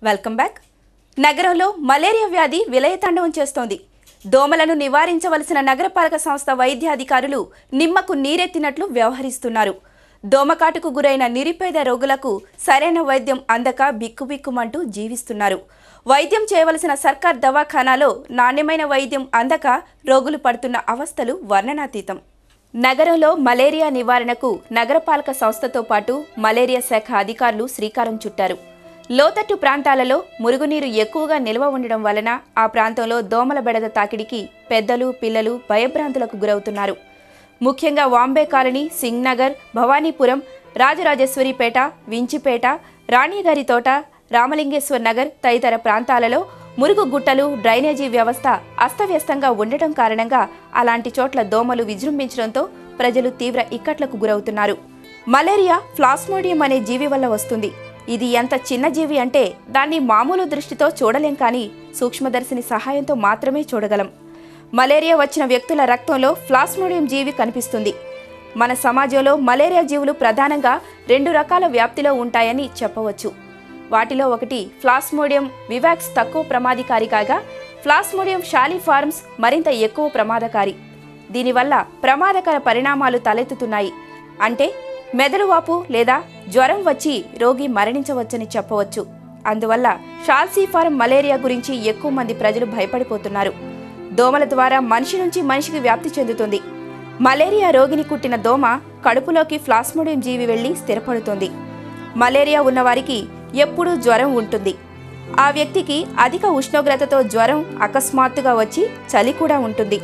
welcome back నగరంలో malaria వ్యాధి విలయతాండవం చేస్తోంది దోమలను నివారించవలసిన నగరపాలక సంస్థ వైద్యాధికారులు నిమ్మకు నీరెత్తినట్లు వ్యవహరిస్తున్నారు దోమకాటుకు గురైన నిరుపేద రోగులకు సరైన వైద్యం అందక బిక్కుబిక్కుమంటూ జీవిస్తున్నారు వైద్యం చేయవలసిన సర్కార్ దవాఖానాలో నాణ్యమైన వైద్యం అందక రోగులు పడుతున్న అవస్థలు వర్ణనాతీతం నగరంలో మలేరియా నివారణకు నగరపాలక సంస్థతో పాటు మలేరియా శాఖ అధికారులు శ్రీకారం చుట్టారు లోతట్టు ప్రాంతాలలో మురుగునీరు ఎక్కువగా నిల్వ ఉండడం వలన ఆ ప్రాంతంలో దోమల బెడద తాకిడికి పెద్దలు పిల్లలు భయభ్రాంతులకు గురవుతున్నారు ముఖ్యంగా వాంబే కాలనీ సింగ్ నగర్ భవానీపురం రాజరాజేశ్వరిపేట వించిపేట రాణిగారి తోట రామలింగేశ్వర్ నగర్ తదితర ప్రాంతాలలో మురుగు గుట్టలు డ్రైనేజీ వ్యవస్థ అస్తవ్యస్తంగా ఉండటం కారణంగా అలాంటి చోట్ల దోమలు విజృంభించడంతో ప్రజలు తీవ్ర ఇక్కట్లకు గురవుతున్నారు మలేరియా ఫ్లాస్మోడియం అనే జీవి వల్ల వస్తుంది ఇది ఎంత చిన్న జీవి అంటే దాన్ని మామూలు దృష్టితో చూడలేం కానీ సూక్ష్మదర్శిని సహాయంతో మాత్రమే చూడగలం మలేరియా వచ్చిన వ్యక్తుల రక్తంలో ఫ్లాస్మోడియం జీవి కనిపిస్తుంది మన సమాజంలో మలేరియా జీవులు ప్రధానంగా రెండు రకాల వ్యాప్తిలో ఉంటాయని చెప్పవచ్చు వాటిలో ఒకటి ఫ్లాస్మోడియం వివాక్స్ తక్కువ ప్రమాదకారి కాగా ఫ్లాస్మోడియం షాలిఫార్మ్స్ మరింత ఎక్కువ ప్రమాదకారి దీనివల్ల ప్రమాదకర పరిణామాలు తలెత్తుతున్నాయి అంటే మెదడువాపు లేదా జ్వరం వచ్చి రోగి మరణించవచ్చని చెప్పవచ్చు అందువల్ల షాల్సీఫారం మలేరియా గురించి ఎక్కువ మంది ప్రజలు భయపడిపోతున్నారు దోమల ద్వారా మనిషి నుంచి మనిషికి వ్యాప్తి చెందుతుంది మలేరియా రోగిని కుట్టిన దోమ కడుపులోకి ఫ్లాస్మోడియం జీవి వెళ్లి స్థిరపడుతుంది మలేరియా ఉన్నవారికి ఎప్పుడూ జ్వరం ఉంటుంది ఆ వ్యక్తికి అధిక ఉష్ణోగ్రతతో జ్వరం అకస్మాత్తుగా వచ్చి చలి కూడా ఉంటుంది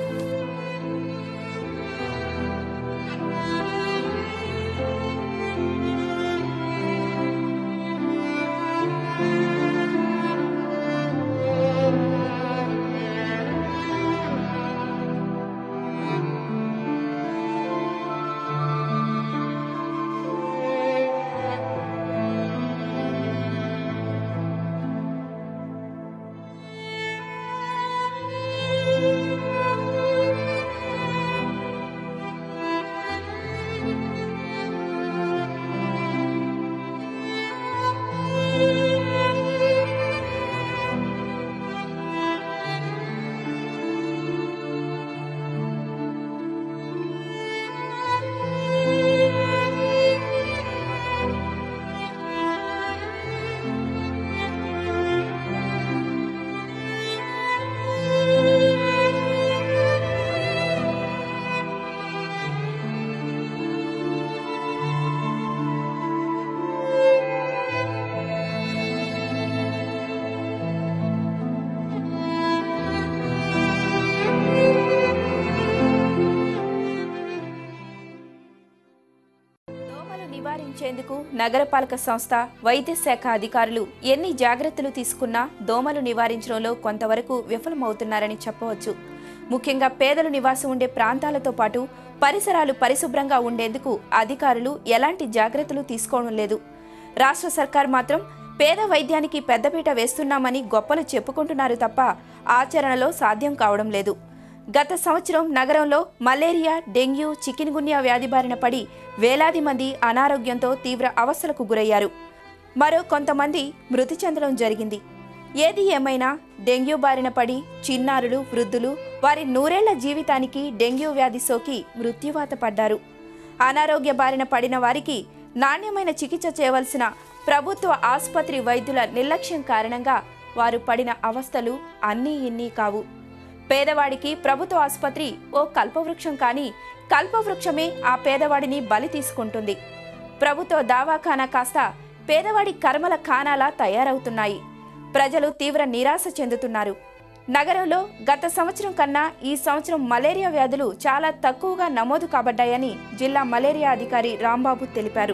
దోమలు నివారించేందుకు నగరపాలక సంస్థ వైద్య శాఖ అధికారులు ఎన్ని జాగ్రత్తలు తీసుకున్నా దోమలు నివారించడంలో కొంతవరకు విఫలమవుతున్నారని చెప్పవచ్చు ముఖ్యంగా పేదలు నివాసం ఉండే ప్రాంతాలతో పాటు పరిసరాలు పరిశుభ్రంగా ఉండేందుకు అధికారులు ఎలాంటి జాగ్రత్తలు తీసుకోవడం లేదు రాష్ట్ర సర్కార్ మాత్రం పేద వైద్యానికి పెద్దపీట వేస్తున్నామని గొప్పలు చెప్పుకుంటున్నారు తప్ప ఆచరణలో సాధ్యం కావడం లేదు గత సంవత్సరం నగరంలో మలేరియా డెంగ్యూ చికెన్ గున్యా వ్యాధి బారిన పడి వేలాది మంది అనారోగ్యంతో తీవ్ర అవస్థలకు గురయ్యారు మరో కొంతమంది మృతి చెందడం జరిగింది ఏది ఏమైనా డెంగ్యూ బారిన పడి చిన్నారులు వృద్ధులు వారి నూరేళ్ల జీవితానికి డెంగ్యూ వ్యాధి సోకి మృత్యువాత పడ్డారు అనారోగ్య బారిన పడిన వారికి నాణ్యమైన చికిత్స చేయవలసిన ప్రభుత్వ ఆసుపత్రి వైద్యుల నిర్లక్ష్యం కారణంగా వారు పడిన అవస్థలు అన్నీ ఇన్నీ కావు పేదవాడికి ప్రభుత్వ ఆసుపత్రి ఓ కల్పవృక్షం కానీ కల్పవృక్షమే ఆ పేదవాడిని బలి తీసుకుంటుంది ప్రభుత్వ దవాఖానా కాస్త పేదవాడి కర్మల ఖానాలా తయారవుతున్నాయి ప్రజలు తీవ్ర నిరాశ చెందుతున్నారు నగరంలో గత సంవత్సరం కన్నా ఈ సంవత్సరం మలేరియా వ్యాధులు చాలా తక్కువగా నమోదు కాబడ్డాయని జిల్లా మలేరియా అధికారి రాంబాబు తెలిపారు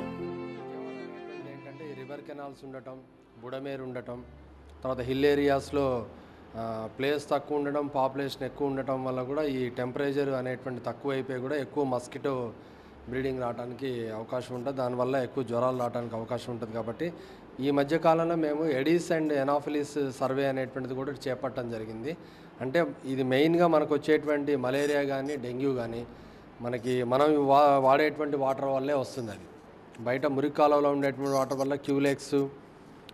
ఏంటంటే ఈ రివర్ కెనాల్స్ ఉండటం బుడమేరు ఉండటం తర్వాత హిల్ ఏరియాస్లో ఆ, ప్లేస్ తక్కువ ఉండడం పాపులేషన్ ఎక్కువ ఉండటం వల్ల కూడా ఈ టెంపరేచర్ అనేటువంటి తక్కువ అయిపోయి కూడా ఎక్కువ మస్కిటో బ్రీడింగ్ రావడానికి అవకాశం ఉంటుంది దానివల్ల ఎక్కువ జ్వరాలు రావడానికి అవకాశం ఉంటుంది కాబట్టి ఈ మధ్య కాలంలో మేము ఎడీస్ అండ్ ఎనాఫిలిస్ సర్వే అనేటువంటిది కూడా చేపట్టడం జరిగింది అంటే ఇది మెయిన్గా మనకు వచ్చేటువంటి మలేరియా కానీ డెంగ్యూ కానీ మనకి మనం వా వాడేటువంటి వాటర్ వల్లే వస్తుంది అది బయట మురికి కాలువలో ఉండేటువంటి వాటర్ వల్ల క్యూలెక్స్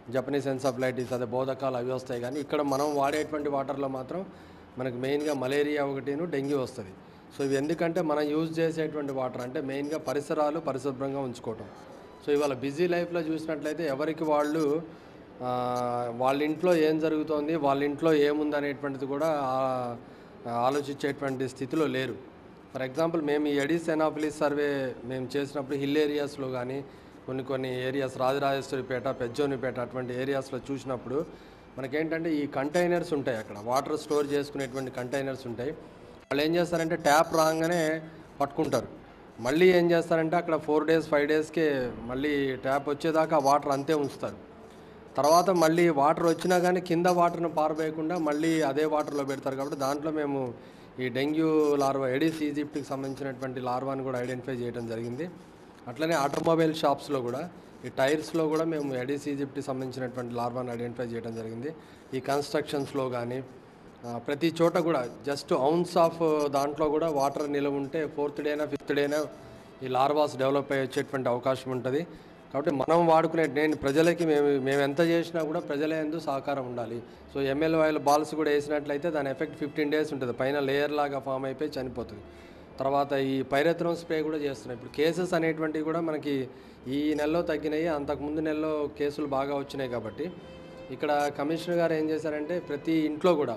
జపనీస్ ఎన్సఫ్లైటిస్ అదే బోధకాలు అవి వస్తాయి కానీ ఇక్కడ మనం వాడేటువంటి వాటర్లో మాత్రం మనకు మెయిన్గా మలేరియా ఒకటిను డెంగ్యూ వస్తుంది సో ఇవి ఎందుకంటే మనం యూజ్ చేసేటువంటి వాటర్ అంటే మెయిన్గా పరిసరాలు పరిశుభ్రంగా ఉంచుకోవటం సో ఇవాళ బిజీ లైఫ్లో చూసినట్లయితే ఎవరికి వాళ్ళు ఆ, వాళ్ళ ఇంట్లో ఏం జరుగుతోంది వాళ్ళ ఇంట్లో ఏముంది అనేటువంటిది కూడా ఆ- ఆలోచించేటువంటి స్థితిలో లేరు ఫర్ ఎగ్జాంపుల్ మేము ఈ ఎడిస్ ఎనాఫిలిస్ సర్వే మేము చేసినప్పుడు హిల్ ఏరియాస్లో కానీ కొన్ని కొన్ని ఏరియాస్ రాజరాజేశ్వరిపేట పెజ్జోనిపేట అటువంటి ఏరియాస్లో చూసినప్పుడు మనకేంటంటే ఈ కంటైనర్స్ ఉంటాయి అక్కడ వాటర్ స్టోర్ చేసుకునేటువంటి కంటైనర్స్ ఉంటాయి వాళ్ళు ఏం చేస్తారంటే ట్యాప్ రాగానే పట్టుకుంటారు మళ్ళీ ఏం చేస్తారంటే అక్కడ ఫోర్ డేస్ ఫైవ్ డేస్కే మళ్ళీ ట్యాప్ వచ్చేదాకా ఆ వాటర్ అంతే ఉంచుతారు తర్వాత మళ్ళీ వాటర్ వచ్చినా కానీ కింద వాటర్ను పారవేయకుండా మళ్ళీ అదే వాటర్లో పెడతారు కాబట్టి దాంట్లో మేము ఈ డెంగ్యూ లార్వా ఎడిస్ ఈజిప్ట్కి సంబంధించినటువంటి లార్వాని కూడా ఐడెంటిఫై చేయడం జరిగింది అట్లనే ఆటోమొబైల్ షాప్స్లో కూడా ఈ టైర్స్లో కూడా మేము ఎడిస్ ఈజిప్ట్కి సంబంధించినటువంటి లార్వాని ఐడెంటిఫై చేయడం జరిగింది ఈ కన్స్ట్రక్షన్స్లో కానీ ఆ, ప్రతి చోట కూడా జస్ట్ ఔన్స్ ఆఫ్ దాంట్లో కూడా వాటర్ నిలవ ఉంటే ఫోర్త్ డేనా ఫిఫ్త్ డేనా ఈ లార్వాస్ డెవలప్ అయ్యి వచ్చేటువంటి అవకాశం ఉంటుంది కాబట్టి మనం వాడుకునే నేను ప్రజలకి మేము మేము ఎంత చేసినా కూడా ప్రజల ఎందు సహకారం ఉండాలి సో ఎంఎల్ ఆయిల్ బాల్స్ కూడా వేసినట్లయితే దాని ఎఫెక్ట్ ఫిఫ్టీన్ డేస్ ఉంటుంది పైన లేయర్ లాగా ఫామ్ అయిపోయి చనిపోతుంది తర్వాత ఈ పైరత్నం స్ప్రే కూడా చేస్తున్నాయి ఇప్పుడు కేసెస్ అనేటువంటివి కూడా మనకి ఈ నెలలో తగ్గినాయి అంతకుముందు నెలలో కేసులు బాగా వచ్చినాయి కాబట్టి ఇక్కడ కమిషనర్ గారు ఏం చేశారంటే ప్రతి ఇంట్లో కూడా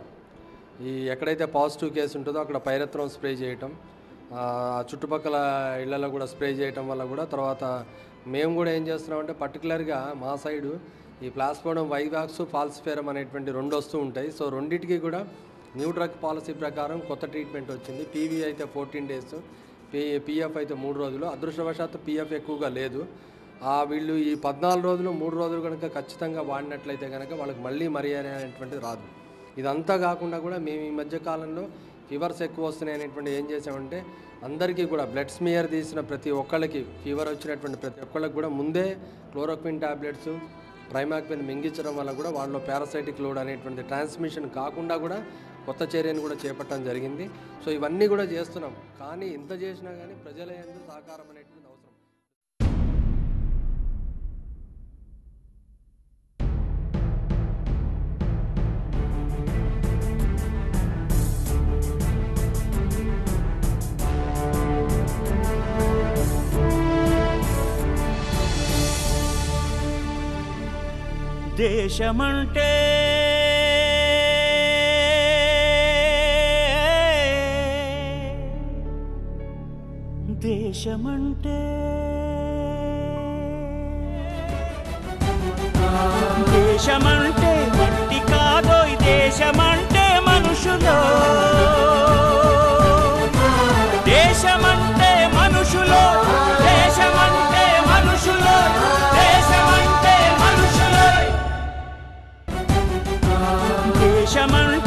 ఈ ఎక్కడైతే పాజిటివ్ కేసు ఉంటుందో అక్కడ పైరత్నం స్ప్రే చేయటం ఆ, చుట్టుపక్కల ఇళ్లలో కూడా స్ప్రే చేయటం వల్ల కూడా తర్వాత మేము కూడా ఏం చేస్తున్నామంటే పర్టికులర్గా మా సైడు ఈ ప్లాస్పోడం వైవాక్స్ ఫాల్స్ఫేరం అనేటువంటి రెండు వస్తూ ఉంటాయి సో రెండింటికి కూడా న్యూ డ్రగ్ పాలసీ ప్రకారం కొత్త ట్రీట్మెంట్ వచ్చింది పీవీ అయితే ఫోర్టీన్ డేస్ పీ పిఎఫ్ అయితే మూడు రోజులు అదృష్టవశాత్తు పిఎఫ్ ఎక్కువగా లేదు ఆ వీళ్ళు ఈ పద్నాలుగు రోజులు మూడు రోజులు కనుక ఖచ్చితంగా వాడినట్లయితే కనుక వాళ్ళకి మళ్ళీ మరి అనేటువంటిది రాదు ఇదంతా కాకుండా కూడా మేము ఈ మధ్య కాలంలో ఫీవర్స్ ఎక్కువ వస్తున్నాయి అనేటువంటి ఏం చేసామంటే అందరికీ కూడా బ్లడ్ స్మియర్ తీసిన ప్రతి ఒక్కళ్ళకి ఫీవర్ వచ్చినటువంటి ప్రతి ఒక్కళ్ళకి కూడా ముందే క్లోరోక్విన్ టాబ్లెట్స్ ప్రైమాక్విన్ మింగించడం వల్ల కూడా వాళ్ళలో పారాసైటిక్ లోడ్ అనేటువంటి ట్రాన్స్మిషన్ కాకుండా కూడా కొత్త చర్యను కూడా చేపట్టడం జరిగింది సో ఇవన్నీ కూడా చేస్తున్నాం కానీ ఇంత చేసినా కానీ ప్రజల యందు సహకారం అనేటువంటిది అవసరం దేశమంటే దేశమంటే దేశమంటే మట్టి కాదోయ్ దేశమంటే మనుషులో దేశమంటే మనుషులో దేశమంటే మనుషులో దేశమంటే మనుషులో దేశమంటే